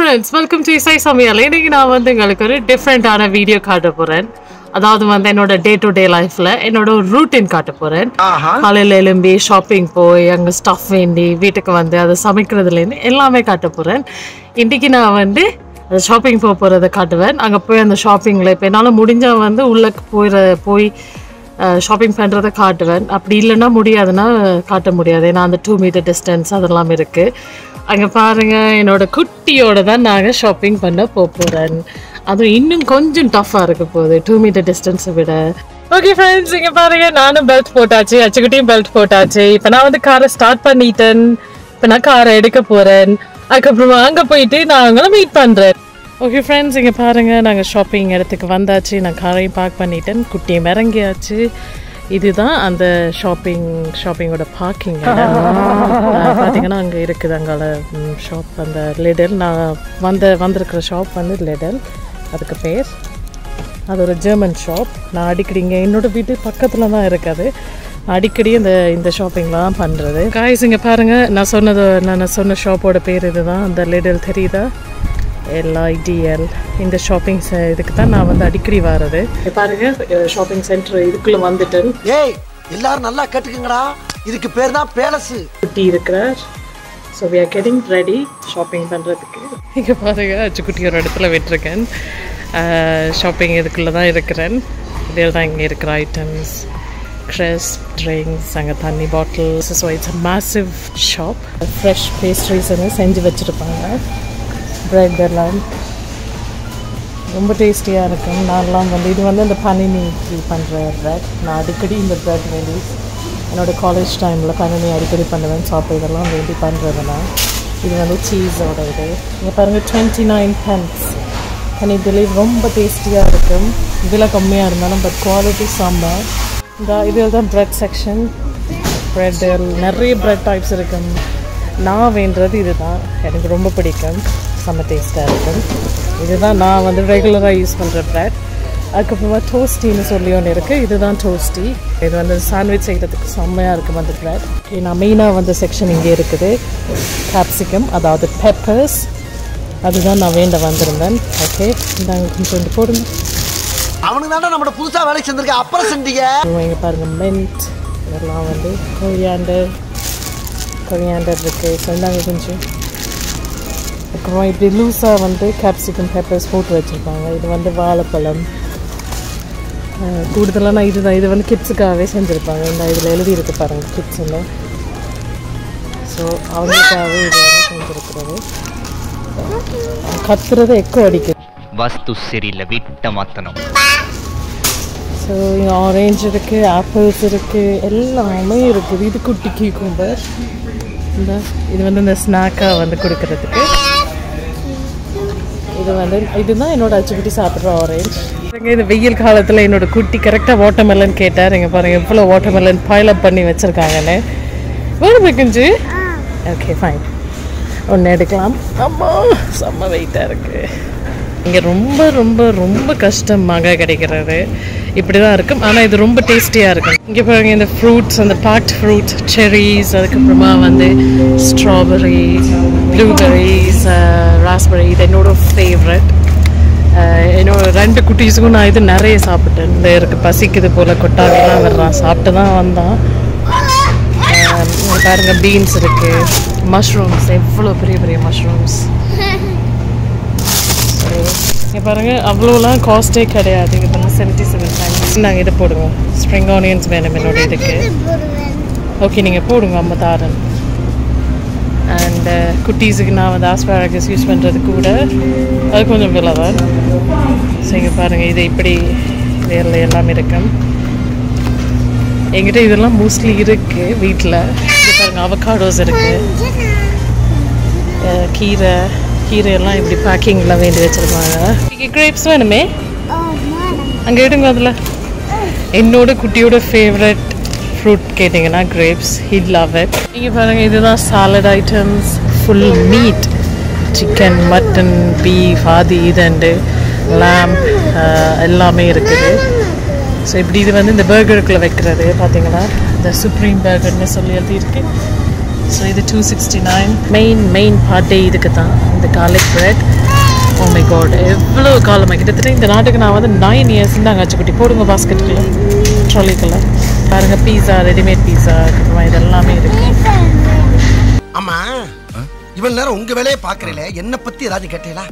Friends welcome to இசை சமையல் இன்னைக்கு நான் வந்து உங்களுக்கு ஒரு டிஃப்ரெண்ட்டான வீடியோ காட்ட போகிறேன் அதாவது வந்து என்னோட டே டு டே லைஃப்பில் என்னோட ஒரு ரூட்டீன் காட்ட போகிறேன் காலையில் எழும்பி ஷாப்பிங் போய் அங்கே ஸ்டஃப் வேண்டி வீட்டுக்கு வந்து அதை சமைக்கிறதுலேருந்து எல்லாமே காட்ட போகிறேன் இன்றைக்கி நான் வந்து ஷாப்பிங் போக போகிறத காட்டுவேன் அங்கே போய் அந்த ஷாப்பிங்கில் இப்போ என்னால் முடிஞ்சால் வந்து உள்ளே போயிட போய் ஷாப்பிங் பண்ணுறதை காட்டுவேன் அப்படி இல்லைன்னா முடியாதுன்னா காட்ட முடியாது ஏன்னா அந்த டூ மீட்டர் டிஸ்டன்ஸ் அதெல்லாம் இருக்குது அங்கே பாருங்கள் என்னோட குட்டியோட தான் நாங்கள் ஷாப்பிங் பண்ண போக போகிறேன் அதுவும் இன்னும் கொஞ்சம் டஃப்பாக இருக்க போகுது டூ மீட்டர் டிஸ்டன்ஸை விட ஓகே ஃப்ரெண்ட்ஸ் இங்கே பாருங்க நானும் பெல்ட் போட்டாச்சு அச்சுக்குட்டியும் பெல்ட் போட்டாச்சு இப்போ நான் வந்து காரை ஸ்டார்ட் பண்ணிட்டேன் இப்போ நான் காரை எடுக்க போகிறேன் அதுக்கப்புறமா அங்கே போயிட்டு நான் அவங்கள மீட் பண்ணுறேன் ஓகே ஃப்ரெண்ட்ஸ் இங்கே பாருங்கள் நாங்கள் ஷாப்பிங் இடத்துக்கு வந்தாச்சு நான் காரையும் பார்க் பண்ணிட்டேன் குட்டியும் இறங்கியாச்சு இதுதான் அந்த ஷாப்பிங் ஷாப்பிங்கோட பார்க்கிங் இடம் அஹ் பார்த்தீங்கன்னா அங்கே இருக்குது அங்கால ஷாப் அந்த லிடல் நான் வந்த வந்திருக்கிற ஷாப் வந்து லிடல் அதுக்கு பேர் அது ஒரு ஜெர்மன் ஷாப் நான் அடிக்கடி இங்கே என்னோட வீட்டு பக்கத்தில் தான் இருக்காது அடிக்கடி இந்த இந்த ஷாப்பிங்கில் தான் பண்ணுறது காய்ஸ் இங்கே பாருங்கள் நான் சொன்னது நான் சொன்ன ஷாப்போட பேர் இதுதான் அந்த லிடல் தெரியுதா எல்ஐடிஎல் இந்த ஷாப்பிங் இதுக்கு தான் நான் வந்து அடிக்கடி வர்றது இங்க பாருங்க ஷாப்பிங் சென்டர் இதுக்குள்ளே வந்துட்டேன் ஏய் எல்லாரும் நல்லா கேட்டுக்குங்கடா இதுக்கு பேர் தான் பேலஸ் குட்டி இருக்கிறார் so we are getting ready shopping பண்ணுறதுக்கு இங்கே பாருங்க அச்சுக்குட்டி ஒரு இடத்துல விட்டுருக்கேன் ஷாப்பிங் இதுக்குள்ளே தான் இருக்கிறேன் இதில் தான் இங்கே இருக்கிற ஐட்டம்ஸ் க்ரெஸ்ப் ட்ரிங்க்ஸ் அங்கே தண்ணி bottles so it's a massive shop fresh pastries செஞ்சு வச்சுருப்பாங்க ப்ரெட் எல்லாம் ரொம்ப டேஸ்டியாக இருக்கும் நான்லாம் வந்து இது வந்து இந்த பனினிக்கு பண்ணுற ப்ரெட் நான் அடிக்கடி இந்த ப்ரெட் வேண்டி என்னோடய காலேஜ் டைமில் பனினி அடிக்கடி பண்ணுவேன் சாப்பிட இதெல்லாம் வேண்டி பண்ணுறது நான் இது வந்து சீஸோட இது இங்கே பாருங்கள் டுவெண்ட்டி நைன் பென்ஸ் அண்ட் இதில் ரொம்ப டேஸ்டியாக இருக்கும் இதில் கம்மியாக இருந்தாலும் பட் குவாலிட்டி சாம்பார் இந்த இதில் தான் ப்ரெட் செக்ஷன் ப்ரெட் நிறைய ப்ரெட் டைப்ஸ் இருக்கும் நான் வேண்டது இதுதான் எனக்கு ரொம்ப பிடிக்கும் செம்ம டேஸ்ட்டாக இருக்கும் இதுதான் நான் வந்து ரெகுலராக யூஸ் பண்ணுற ப்ரெட் அதுக்கப்புறமா டோஸ்டின்னு சொல்லி ஒன்று இருக்குது இதுதான் டோஸ்டி இது வந்து சாண்ட்விச் செய்கிறதுக்கு செம்மையாக இருக்கும் அந்த ப்ரெட் நான் மெயினாக வந்து செக்ஷன் இங்கே இருக்குது கேப்சிகம் அதாவது பெப்பர்ஸ் அதுதான் நான் வேண்ட வந்திருந்தேன் ஓகே இந்தாங்க கொஞ்சம் போடுங்க அவனுக்கு தாண்டா நம்ம புதுசா வேலைக்கு செஞ்சிருக்க அப்புறம் செஞ்சீங்க அப்புறம் இங்கே பாருங்கள் மென்ட் இதெல்லாம் வந்து கொரியாண்டர் கொரியாண்டர் இருக்குது சொன்னாங்க கொஞ்சம் அப்புறம் இப்படி லூஸாக வந்து கேப்சிகம் பெப்பர்ஸ் போட்டு வச்சுருப்பாங்க இது வந்து வாழைப்பழம் அஹ் கூடுதலான இதுதான் இது வந்து கிட்ஸுக்காகவே செஞ்சுருப்பாங்க இந்த இதில் எழுதியிருக்கு பாருங்கள் கிட்ஸுன்னு ஸோ அவங்களுக்காகவே இது வந்து செஞ்சுருக்கிறது கத்துறது எக்கோ அடிக்குது ವಸ್ತು ಸರಿಯಿಲ್ಲ ಬಿಟ್ಟ ಮಾತನು ஸோ இங்கே ஆரேஞ்ச் இருக்குது ஆப்பிள்ஸ் இருக்குது எல்லாமே இருக்குது இது குட்டி கீக்கும்பர் இந்த இது வந்து இந்த ஸ்நாக்காக வந்து கொடுக்கறதுக்கு இது வந்து இதுதான் என்னோட அச்சுக்குட்டி சாப்பிட்ற ஆரேஞ்ச் இந்த வெயில் காலத்தில் என்னோட குட்டி கரெக்டாக வாட்டர்மெலன் கேட்டார் இங்கே பாருங்கள் எவ்வளோ வாட்டர்மெலன் பைல் அப் பண்ணி வச்சுருக்காங்கன்னு வேணுமே குஞ்சு ஓகே ஃபைன் ஒன்று எடுக்கலாம் அம்மா செம்ம வெயிட்டாக இருக்குது இங்கே ரொம்ப ரொம்ப ரொம்ப கஷ்டம் மாங்காய் கிடைக்கிறது இப்படி தான் இருக்கும் ஆனால் இது ரொம்ப டேஸ்டியாக இருக்கும் இங்கே பாருங்க இந்த ஃப்ரூட்ஸ் அந்த பாக்ட் ஃப்ரூட்ஸ் செரிஸ் அதுக்கப்புறமா வந்து ஸ்ட்ராபெரி ப்ளூபெரிஸ் ராஸ்பெரி இது என்னோட ஃபேவரட் என்னோட ரெண்டு குட்டீஸுக்கும் நான் இது நிறைய சாப்பிட்டேன் இந்த இருக்கு பசிக்குது போல் கொட்டாவிலாம் வர்றான் சாப்பிட்டு தான் வந்தான் ஆஹ் இங்க பாருங்க பீன்ஸ் இருக்கு மஷ்ரூம்ஸ் எவ்வளோ பெரிய பெரிய மஷ்ரூம்ஸ் இங்கே பாருங்க அவ்வளோலாம் காஸ்ட்டே கிடையாது இங்கே பாருங்க செவன்ட்டி செவன் டைம்ஸ் நாங்கள் இதை போடுவோம் ஸ்ப்ரிங் ஆனியன்ஸ் வேணும் என்னோட இதுக்கு ஓகே நீங்கள் போடுங்க அம்மா தாரன் அண்ட் குட்டீஸுக்கு நான் வந்து ஆஸ்பாரகஸ் யூஸ் பண்ணுறது கூட அது கொஞ்சம் விலை தான் ஸோ இங்கே பாருங்கள் இது இப்படி வேரில் எல்லாம் இருக்கும் என்கிட்ட இதெல்லாம் மோஸ்ட்லி இருக்கு வீட்டில் இது பாருங்க அவகாடோஸ் இருக்கு அஹ் கீரை கீரை எல்லாம் இப்படி பேக்கிங்கில் வேண்டி வச்சிருப்பாங்க கிரேப்ஸ் வேணுமே அங்கே எடுங்க அதில் என்னோட குட்டியோட ஃபேவரட் ஃப்ரூட் கேட்டிங்கன்னா கிரேப்ஸ் ஹிட் லவ் இட் இங்கே பாருங்கள் இதுதான் salad items full meat chicken mutton beef அது இதுண்டு லேம்ப் எல்லாமே இருக்குது ஸோ இப்படி இது வந்து இந்த பர்கருக்குள்ளே வைக்கிறது பார்த்தீங்கன்னா இந்த சுப்ரீம் பர்கர்னு சொல்லி எழுதியிருக்கு ஸோ இது two sixty nine main main பார்ட்டே இதுக்கு தான் இந்த garlic bread oh my god எவ்வளோ காலமாக கிட்டத்தட்ட இந்த நாட்டுக்கு நான் வந்து நைன் இயர்ஸ் இருந்தாங்க குட்டி போடுங்க பாஸ்கெட்டுக்குள்ள ட்ராலிக்குள்ள பாருங்க பீஸா ரெடிமேட் பீஸா அப்புறமா இது எல்லாமே இருக்கு ஆமா இவன் நேரம் உங்க வேலையை பாக்குறீல என்ன பத்தி ஏதாவது கேட்டீங்களா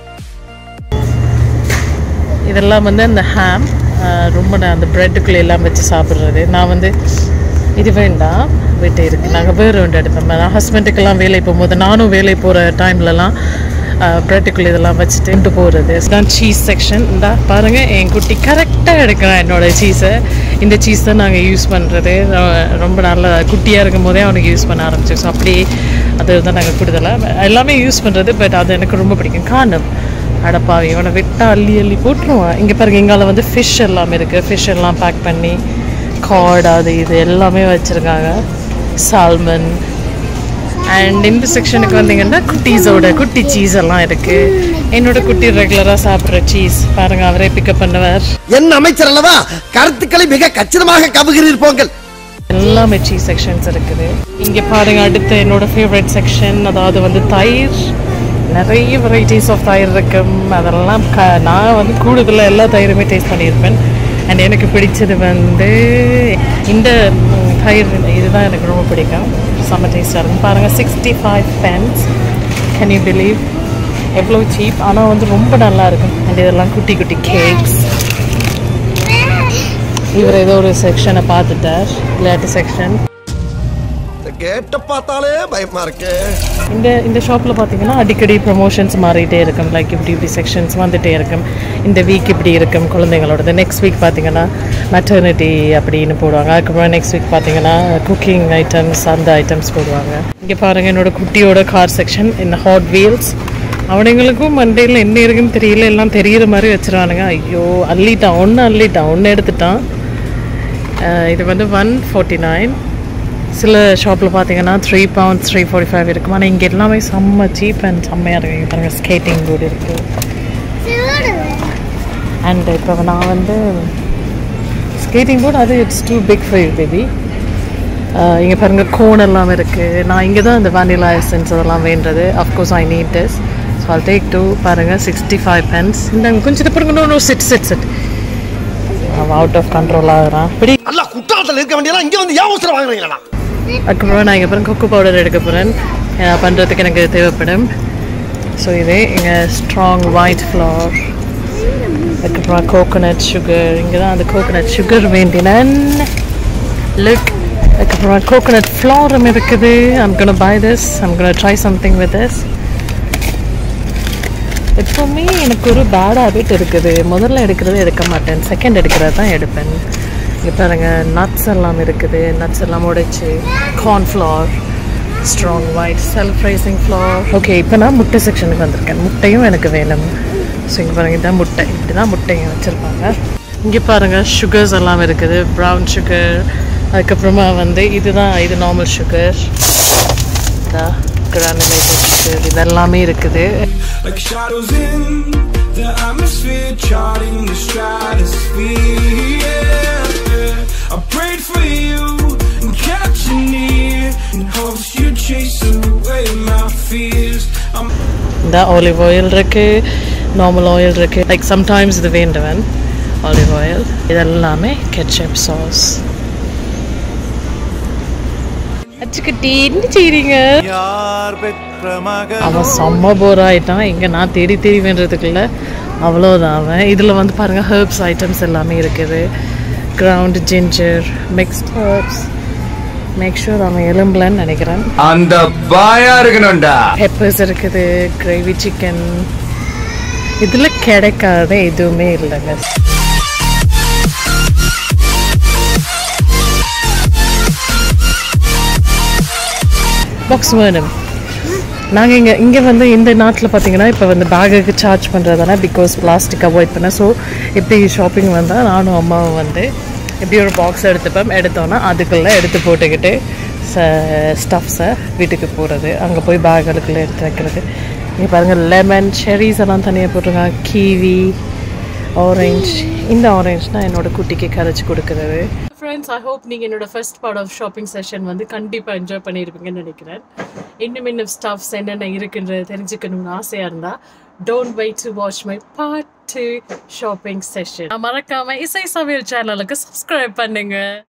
இதெல்லாம் வந்து அந்த ஹேம் ரொம்ப நான் அந்த ப்ரெட்டுக்குள்ளே எல்லாம் வச்சு சாப்பிட்றது நான் வந்து இது வேண்டாம் விட்டு இருக்கு நாங்கள் வேறு ஒன்று எடுப்போம் நான் ஹஸ்பண்டுக்கெல்லாம் வேலை போகும்போது நானும் வேலை போகிற டைம்லலாம் ப்ரெட்டுக்குள்ளே இதெல்லாம் வச்சுட்டு கொண்டு போகிறது தான் சீஸ் செக்ஷன் இந்தா பாருங்கள் என் குட்டி கரெக்டாக எடுக்கிறான் என்னோட சீஸை இந்த சீஸ் தான் நாங்கள் யூஸ் பண்ணுறது ரொம்ப நல்ல குட்டியாக இருக்கும் போதே அவனுக்கு யூஸ் பண்ண ஆரம்பிச்சோம் ஸோ அப்படியே அது தான் நாங்கள் கூடுதலாக எல்லாமே யூஸ் பண்ணுறது பட் அது எனக்கு ரொம்ப பிடிக்கும் காணும் அடப்பாவி இவனை விட்டா அள்ளி அள்ளி போட்டுருவான் இங்கே பாருங்க எங்கால வந்து ஃபிஷ் எல்லாமே இருக்குது ஃபிஷ் எல்லாம் பேக் பண்ணி கார்டு அது இது எல்லாமே வச்சுருக்காங்க சால்மன் அண்ட் இந்த செக்ஷனுக்கு வந்தீங்கன்னா குட்டீஸோட குட்டி சீஸ் எல்லாம் இருக்குது என்னோட குட்டி ரெகுலராக சாப்பிட்ற சீஸ் பாருங்க அவரே பிக்கப் பண்ணுவார் என் அமைச்சர் அல்லவா கருத்துக்களை மிக கச்சிதமாக கவுகிறீர் போங்கள் எல்லாமே சீஸ் செக்ஷன்ஸ் இருக்குது இங்கே பாருங்க அடுத்து என்னோட ஃபேவரட் செக்ஷன் அதாவது வந்து தயிர் நிறைய வெரைட்டிஸ் ஆஃப் தயிர் இருக்கும் அதெல்லாம் க நான் வந்து கூடுதலாக எல்லா தயிருமே டேஸ்ட் பண்ணியிருப்பேன் அண்ட் எனக்கு பிடிச்சது வந்து இந்த ம், தயிர் இதுதான் எனக்கு ரொம்ப பிடிக்கும் செம்ம டேஸ்டாக இருக்கும் பாருங்கள் sixty five pence can you believe எவ்வளோ சீப் ஆனால் வந்து ரொம்ப நல்லா இருக்கும் அண்ட் இதெல்லாம் குட்டி குட்டி கேக்ஸ் இவர் ஏதோ ஒரு செக்ஷனை பார்த்துட்டார் விளையாட்டு செக்ஷன் கேட்ட பார்த்தாலே பயமா இருக்கு இந்த இந்த ஷாப்பில் பார்த்தீங்கன்னா அடிக்கடி ப்ரொமோஷன்ஸ் மாறிட்டே இருக்கும் லைக் இப்படி இப்படி செக்ஷன்ஸ் வந்துட்டே இருக்கும் இந்த வீக் இப்படி இருக்கும் குழந்தைங்களோடது நெக்ஸ்ட் வீக் பார்த்தீங்கன்னா மெட்டர்னிட்டி அப்படின்னு போடுவாங்க அதுக்கப்புறம் நெக்ஸ்ட் வீக் பார்த்தீங்கன்னா குக்கிங் ஐட்டம்ஸ் அந்த ஐட்டம்ஸ் போடுவாங்க இங்கே பாருங்கள் என்னோட குட்டியோட கார் செக்ஷன் இந்த ஹாட் வீல்ஸ் அவனுங்களுக்கும் மண்டையில் என்ன இருக்குன்னு தெரியல எல்லாம் தெரியிற மாதிரி வச்சிருவானுங்க ஐயோ அள்ளிட்டான் ஒன்று அள்ளிட்டான் ஒன்று எடுத்துட்டான் அஹ் இது வந்து ஒன் ஃபார்ட்டி நைன் சில ஷாப்பில் பார்த்தீங்கன்னா three pounds three forty five இருக்கும் ஆனால் இங்கே எல்லாமே செம்ம சீப் அண்ட் செம்மையாக இருக்கு இங்கே பாருங்கள் ஸ்கேட்டிங் போர்டு இருக்குது அண்ட் இப்போ நான் வந்து ஸ்கேட்டிங் போர்டு அது it's too big for you baby இங்கே பாருங்கள் கோன் எல்லாம் இருக்குது நான் இங்கே தான் இந்த வானிலா எசன்ஸ் அதெல்லாம் வேண்டது of course I need this so I'll take two பாருங்கள் சிக்ஸ்டி ஃபைவ் பென்ஸ் இந்த கொஞ்சம் பாருங்க no no sit sit sit அவன் அவுட் ஆஃப் கண்ட்ரோல் ஆகுறான் பிடி நல்லா குற்றாலத்தில் இருக்க வேண்டியதெல்லாம் இங்க வந்து ஏன் அவசரம் வாங்குறீங்களா அதுக்கப்புறம் நான் இங்கே அப்புறம் கொக்கோ பவுடர் எடுக்க போகிறேன் பண்ணுறதுக்கு எனக்கு தேவைப்படும் ஸோ இது இங்கே ஸ்ட்ராங் ஒயிட் ஃப்ளவர் அதுக்கப்புறம் கோகோனட் சுகர் இங்கே தான் அந்த கோகோனட் சுகர் வேண்டினேன் லுக் அதுக்கப்புறம் கோகோனட் ஃப்ளவரும் இருக்குது I'm gonna buy this I'm gonna try something with this எப்போவுமே எனக்கு ஒரு பேட் ஹேபிட் இருக்குது முதல்ல எடுக்கிறது எடுக்க மாட்டேன் செகண்ட் எடுக்கிறது தான் எடுப்பேன் இங்கே பாருங்க நட்ஸ் எல்லாம் இருக்குது நட்ஸ் எல்லாம் உடைச்சு cornflour strong white self raising flour okay இப்போ நான் முட்டை செக்ஷனுக்கு வந்திருக்கேன் முட்டையும் எனக்கு வேணும் ஸோ இங்கே பாருங்க இதான் முட்டை இப்படி தான் முட்டையும் வச்சுருப்பாங்க இங்கே பாருங்க சுகர்ஸ் எல்லாம் இருக்குது ப்ரௌன் சுகர் அதுக்கப்புறமா வந்து இதுதான் இது நார்மல் சுகர் கிரானுலேட்டட் சுகர் இதெல்லாமே இருக்குது like shadows in the atmosphere, charting the stratosphere. Yeah. I prayed for you and kept you near in hopes you'd chase away my fears. I'm இந்த olive oil இருக்கு normal oil இருக்கு like sometimes இது வேண்டுவன் olive oil இதெல்லாமே ketchup sauce அச்சுக்குட்டி என்ன செய்றீங்க அவன் செம்ம போர் ஆயிட்டான் இங்க நான் தேடி தேடி வேண்டதுக்குள்ள அவ்வளோதான் அவன் இதில் வந்து பாருங்க ஹெர்ப்ஸ் ஐட்டம்ஸ் எல்லாமே இருக்குது ground ginger mixed herbs make sure அவன் எலும்புலன்னு நினைக்கிறேன் அந்த பாயா இருக்கணும்டா பெப்பர்ஸ் இருக்குது கிரேவி சிக்கன் இதில் கிடைக்காத எதுவுமே இல்லைங்க பாக்ஸ் வேணும் நாங்கள் இங்கே இங்கே வந்து இந்த நாட்டில் பார்த்தீங்கன்னா இப்போ வந்து பேகுக்கு சார்ஜ் பண்ணுறதானே பிகாஸ் பிளாஸ்டிக் அவாய்ட் பண்ண ஸோ இப்படி ஷாப்பிங் வந்தால் நானும் அம்மாவும் வந்து இப்படி ஒரு பாக்ஸ் எடுத்துப்போம் எடுத்தோன்னா அதுக்குள்ளே எடுத்து போட்டுக்கிட்டு ச ஸ்டஃப்ஸை வீட்டுக்கு போகிறது அங்கே போய் பேகுகளுக்குள்ளே எடுத்து வைக்கிறது இங்கே பாருங்கள் லெமன் செரிஸ் எல்லாம் தனியாக போட்டிருக்காங்க கீவி ஆரஞ்ச் இந்த ஆரஞ்ச் தான் என்னோட குட்டிக்கு கரைச்சி கொடுக்குறது ஃப்ரெண்ட்ஸ் ஐ ஹோப் நீங்கள் என்னோட first part of shopping session வந்து கண்டிப்பாக என்ஜாய் பண்ணியிருப்பீங்கன்னு நினைக்கிறேன் இன்னும் இன்னும் ஸ்டாஃப்ஸ் என்னென்ன இருக்குன்றது தெரிஞ்சுக்கணும்னு ஆசையாக இருந்தால் don't wait to watch my part two shopping session மறக்காம இசை சமையல் சேனலுக்கு சப்ஸ்கிரைப் பண்ணுங்க